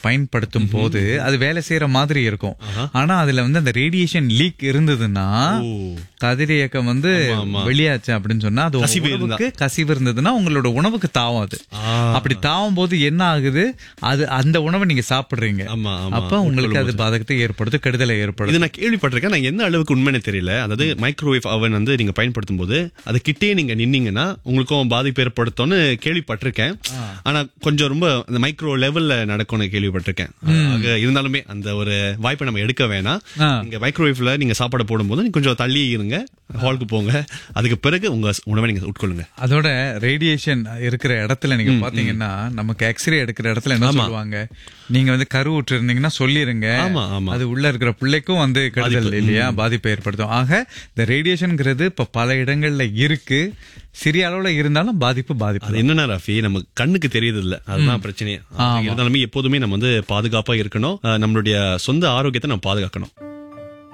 பயன்படுத்தும் போது அது வேலை செய்யற மாதிரி இருக்கும் ஆனா அதுல வந்து அந்த ரேடியேஷன் லீக் இருந்ததுன்னா ஓ. கதிரியக்கம் வந்து வெளியாச்சு அப்படின்னு சொன்னா அது உங்க கசிவு இருந்தா. உணவுக்கு கசிவு இருந்ததுன்னா உங்களோட உணவுக்கு தாவும் அது ஆ. அப்படி தாவும் போது என்ன ஆகுது அது அந்த உணவை நீங்க சாப்பிடுறீங்க ஆமா, ஆமா. அப்ப உங்களுக்கு அது பாதகத்தை ஏற்படுத்து கெடுதலை ஏற்படுத்தும் இது நான் கேள்விப்பட்டிருக்கேன் நான் எந்த அளவுக்கு உண்மைன்னு தெரியல அதாவது மைக்ரோவேவ் அவன் வந்து நீங்க பயன்படுத்தும் போது அது கிட்டே நீங்க நின்னீங்கன்னா உங்களுக்கும் பாதிப்பு ஏற்படுத்தும்னு கேள்விப்பட்டிருக்கேன் ஆனா கொஞ்சம் ரொம்ப அந்த மைக்ரோ லெவல்ல நடக்கும்னு கேள்விப்பட்டிருக்கேன் ஆக இருந்தாலுமே அந்த ஒரு வாய்ப்பை நம்ம எடுக்க வேணாம் ஆ. நீங்க மைக்ரோவேவ்ல நீங்க சாப்பாடு போடும்போது நீங்க கொஞ்சம் தள்ளி இருங்க ஹாலுக்கு போங்க அதுக்கு பிறகு உங்க உணவை நீங்க உட்கொள்ளுங்க அதோட ரேடியேஷன் இருக்கிற இடத்துல நீங்க பாத்தீங்கன்னா நமக்கு எக்ஸ்ரே எடுக்கிற இடத்துல என்ன சொல்லுவாங்க நீங்க வந்து கரு இருந்தீங்கன்னா சொல்லிருங்க ஆமா, ஆமா. அது உள்ள இருக்கிற பிள்ளைக்கும் வந்து கெடுதல் இல்லையா பாதிப்பை ஏற்படுத்தும் ஆக இந்த ரேடியேஷன்ங்கிறது இப்ப பல இடங்கள்ல இருக்கு சிறிய அளவுல இருந்தாலும் பாதிப்பு பாதிப்பு அது என்னன்னா ரஃபி நம்ம கண்ணுக்கு தெரியுது இல்ல அதுதான் பிரச்சனையே இருந்தாலுமே எப்போதுமே நம்ம வந்து பாதுகாப்பா இருக்கணும் அஹ் நம்மளுடைய சொந்த ஆரோக்கியத்தை நம்ம பாதுகாக்கணும்